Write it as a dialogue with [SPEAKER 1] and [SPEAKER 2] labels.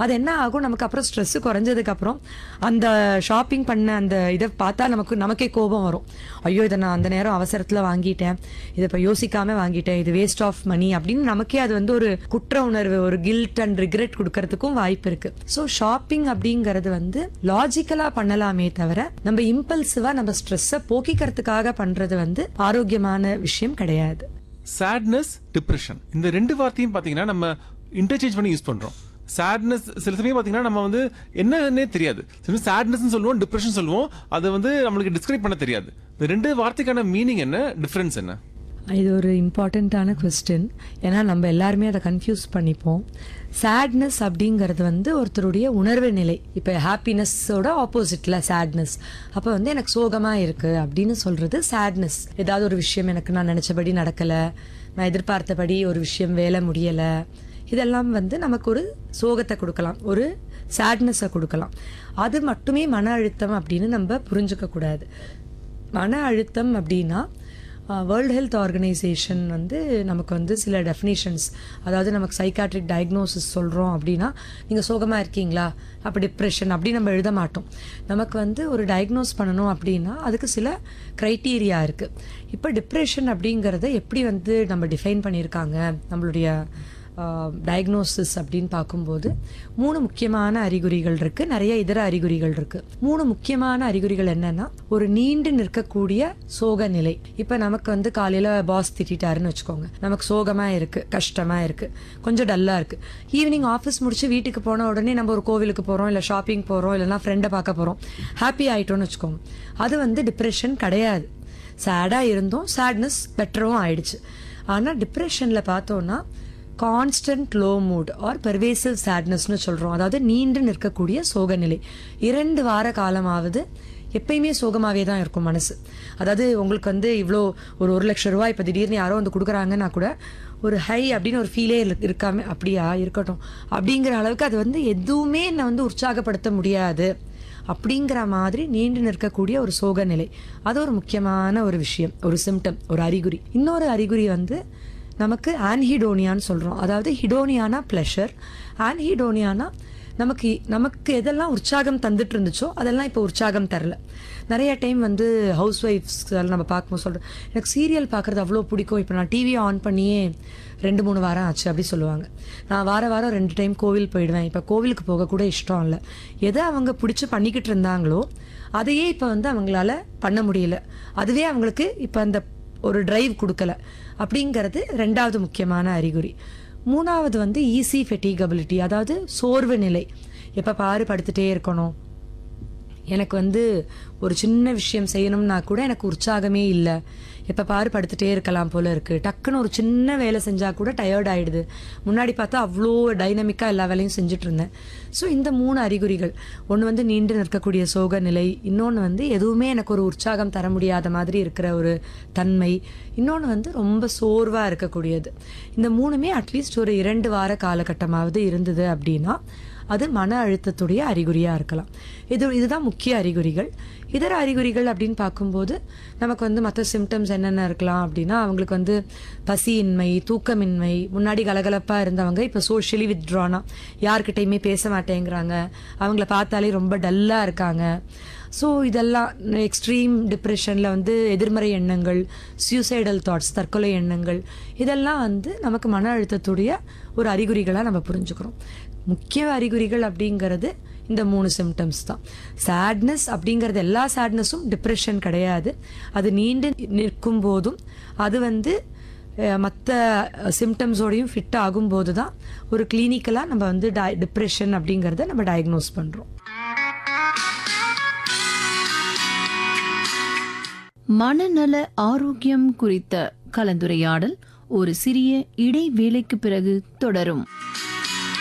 [SPEAKER 1] அது என்ன ஆகும் நமக்கு அப்புறம் ஸ்ட்ரெஸ் குறைஞ்சதுக்கு அப்புறம் அந்த ஷாப்பிங் பண்ண அந்த இதை பார்த்தா நமக்கு நமக்கே கோபம் வரும் ஐயோ இதை நான் அந்த நேரம் அவசரத்தில் வாங்கிட்டேன் இதை இப்போ யோசிக்காம வாங்கிட்டேன் இது வேஸ்ட் ஆஃப் மணி அப்படின்னு நமக்கே அது வந்து ஒரு குற்ற உணர்வு ஒரு கில்ட் அண்ட் ரிக்ரெட் கொடுக்கறதுக்கும் வாய்ப்பு இருக்கு ஸோ ஷாப்பிங் அப்படிங்கிறது வந்து லாஜிக்கலா பண்ணலாமே தவிர நம்ம இம்பல்சிவா நம்ம ஸ்ட்ரெஸ்ஸை போக்கிக்கிறதுக்காக பண்றது வந்து ஆரோக்கியமான விஷயம் கிடையாது
[SPEAKER 2] சேட்னஸ் டிப்ரெஷன் இந்த ரெண்டு வார்த்தையும் பாத்தீங்கன்னா நம்ம இன்டர்சேஞ்ச் பண்ணி யூஸ் பண்றோம் சேட்னஸ் சில சமயம் பாத்தீங்கன்னா நம்ம வந்து என்னன்னே தெரியாது சில சேட்னஸ் சொல்லுவோம் டிப்ரெஷன் சொல்லுவோம் அதை வந்து நம்மளுக்கு டிஸ்கிரைப் பண்ண தெரியாது இந்த ரெண்டு வார்த்தைக்கான மீனிங் என்ன டிஃபரன்ஸ் என்ன
[SPEAKER 1] இது ஒரு இம்பார்ட்டண்ட்டான கொஸ்டின் ஏன்னா நம்ம எல்லாருமே அதை கன்ஃபியூஸ் பண்ணிப்போம் சேட்னஸ் அப்படிங்கிறது வந்து ஒருத்தருடைய உணர்வு நிலை இப்போ ஹாப்பினஸோட ஆப்போசிட்ல சேட்னஸ் அப்போ வந்து எனக்கு சோகமா இருக்கு அப்படின்னு சொல்றது சேட்னஸ் ஏதாவது ஒரு விஷயம் எனக்கு நான் நினைச்சபடி நடக்கல நான் எதிர்பார்த்தபடி ஒரு விஷயம் வேலை முடியல இதெல்லாம் வந்து நமக்கு ஒரு சோகத்தை கொடுக்கலாம் ஒரு சேட்னஸை கொடுக்கலாம் அது மட்டுமே மன அழுத்தம் அப்படின்னு நம்ம புரிஞ்சுக்க கூடாது மன அழுத்தம் அப்படின்னா வேர்ல்டு ஹெல்த் ஆர்கனைசேஷன் வந்து நமக்கு வந்து சில டெஃபினேஷன்ஸ் அதாவது நமக்கு சைக்காட்ரிக் டயக்னோசிஸ் சொல்கிறோம் அப்படின்னா நீங்கள் சோகமாக இருக்கீங்களா அப்போ டிப்ரெஷன் அப்படி நம்ம எழுத மாட்டோம் நமக்கு வந்து ஒரு டயக்னோஸ் பண்ணணும் அப்படின்னா அதுக்கு சில க்ரைட்டீரியா இருக்குது இப்போ டிப்ரெஷன் அப்படிங்கிறத எப்படி வந்து நம்ம டிஃபைன் பண்ணியிருக்காங்க நம்மளுடைய டயக்னோசிஸ் அப்படின்னு பார்க்கும்போது மூணு முக்கியமான அறிகுறிகள் இருக்கு நிறைய இதர அறிகுறிகள் இருக்கு மூணு முக்கியமான அறிகுறிகள் என்னன்னா ஒரு நீண்டு நிற்கக்கூடிய சோக நிலை இப்ப நமக்கு வந்து காலையில பாஸ் திட்டாருன்னு வச்சுக்கோங்க நமக்கு சோகமா இருக்கு கஷ்டமா இருக்கு கொஞ்சம் டல்லா இருக்கு ஈவினிங் ஆஃபீஸ் முடிச்சு வீட்டுக்கு போன உடனே நம்ம ஒரு கோவிலுக்கு போறோம் இல்ல ஷாப்பிங் போறோம் இல்லைன்னா ஃப்ரெண்டை பார்க்க போறோம் ஹாப்பி ஆயிட்டோம்னு வச்சுக்கோங்க அது வந்து டிப்ரெஷன் கிடையாது சேடாக இருந்தோம் சேட்னஸ் பெட்டரும் ஆயிடுச்சு ஆனால் டிப்ரெஷனில் பார்த்தோன்னா constant low mood or pervasive சேட்னஸ்னு சொல்கிறோம் அதாவது நீண்டு நிற்கக்கூடிய சோகநிலை இரண்டு வார காலமாவது எப்பயுமே சோகமாகவே தான் இருக்கும் மனசு அதாவது உங்களுக்கு வந்து இவ்வளோ ஒரு ஒரு லட்சம் ரூபாய் இப்போ திடீர்னு யாரோ வந்து கொடுக்குறாங்கன்னா கூட ஒரு ஹை அப்படின்னு ஒரு ஃபீலே இருக்காம அப்படியா இருக்கட்டும் அப்படிங்கிற அளவுக்கு அது வந்து எதுவுமே என்னை வந்து உற்சாகப்படுத்த முடியாது அப்படிங்கிற மாதிரி நீண்டு நிற்கக்கூடிய ஒரு சோக நிலை அது ஒரு முக்கியமான ஒரு விஷயம் ஒரு சிம்டம் ஒரு அறிகுறி இன்னொரு அறிகுறி வந்து நமக்கு ஆன்ஹிடோனியான்னு சொல்கிறோம் அதாவது ஹிடோனியானா ப்ளஷர் ஆன்ஹிடோனியானா நமக்கு நமக்கு எதெல்லாம் உற்சாகம் தந்துட்டு இருந்துச்சோ அதெல்லாம் இப்போ உற்சாகம் தரல நிறைய டைம் வந்து ஹவுஸ் ஒய்ஃப்ஸ் நம்ம பார்க்கும்போது சொல்கிறேன் எனக்கு சீரியல் பார்க்குறது அவ்வளோ பிடிக்கும் இப்போ நான் டிவியை ஆன் பண்ணியே ரெண்டு மூணு வாரம் ஆச்சு அப்படி சொல்லுவாங்க நான் வார வாரம் ரெண்டு டைம் கோவில் போயிடுவேன் இப்போ கோவிலுக்கு போக கூட இஷ்டம் இல்லை எதை அவங்க பிடிச்சி பண்ணிக்கிட்டு இருந்தாங்களோ அதையே இப்போ வந்து அவங்களால பண்ண முடியல அதுவே அவங்களுக்கு இப்போ அந்த ஒரு டிரைவ் கொடுக்கல அப்படிங்கிறது ரெண்டாவது முக்கியமான அறிகுறி மூணாவது வந்து ஈஸி ஃபெட்டிகபிலிட்டி அதாவது சோர்வு நிலை எப்போ பாரு படுத்துட்டே இருக்கணும் எனக்கு வந்து ஒரு சின்ன விஷயம் செய்யணும்னா கூட எனக்கு உற்சாகமே இல்லை எப்போ பாரு படுத்துட்டே இருக்கலாம் போல இருக்கு டக்குன்னு ஒரு சின்ன வேலை செஞ்சால் கூட டயர்ட் ஆயிடுது முன்னாடி பார்த்தா அவ்வளோ டைனமிக்காக எல்லா வேலையும் செஞ்சுட்டு இருந்தேன் ஸோ இந்த மூணு அறிகுறிகள் ஒன்று வந்து நீண்டு நிற்கக்கூடிய சோக நிலை இன்னொன்று வந்து எதுவுமே எனக்கு ஒரு உற்சாகம் தர முடியாத மாதிரி இருக்கிற ஒரு தன்மை இன்னொன்று வந்து ரொம்ப சோர்வாக இருக்கக்கூடியது இந்த மூணுமே அட்லீஸ்ட் ஒரு இரண்டு வார காலகட்டமாவது இருந்தது அப்படின்னா அது மன அழுத்தத்துடைய அறிகுறியாக இருக்கலாம் இது இதுதான் முக்கிய அறிகுறிகள் இதர அறிகுறிகள் அப்படின்னு பார்க்கும்போது நமக்கு வந்து மற்ற சிம்டம்ஸ் என்னென்ன இருக்கலாம் அப்படின்னா அவங்களுக்கு வந்து பசியின்மை தூக்கமின்மை முன்னாடி கலகலப்பாக இருந்தவங்க இப்போ சோஷியலி வித்ட்ரானா யார்கிட்டையுமே பேச மாட்டேங்கிறாங்க அவங்கள பார்த்தாலே ரொம்ப டல்லாக இருக்காங்க ஸோ இதெல்லாம் எக்ஸ்ட்ரீம் டிப்ரெஷனில் வந்து எதிர்மறை எண்ணங்கள் சுயசைடல் தாட்ஸ் தற்கொலை எண்ணங்கள் இதெல்லாம் வந்து நமக்கு மன அழுத்தத்துடைய ஒரு அறிகுறிகளாக நம்ம புரிஞ்சுக்கிறோம் முக்கிய அறிகுறிகள் அப்படிங்கிறது இந்த மூணு சிம்டம்ஸ் தான் சேட்னஸ் அப்படிங்கிறது எல்லா சேட்னஸும் டிப்ரெஷன் கிடையாது அது நீண்டு நிற்கும் போதும் அது வந்து மற்ற சிம்டம்ஸோடையும் ஃபிட் ஆகும்போது தான் ஒரு கிளினிக்கலாக நம்ம வந்து டை டிப்ரெஷன் அப்படிங்கிறத நம்ம டயக்னோஸ் பண்ணுறோம்
[SPEAKER 3] மனநல ஆரோக்கியம் குறித்த கலந்துரையாடல் ஒரு சிறிய இடைவேளைக்கு பிறகு தொடரும்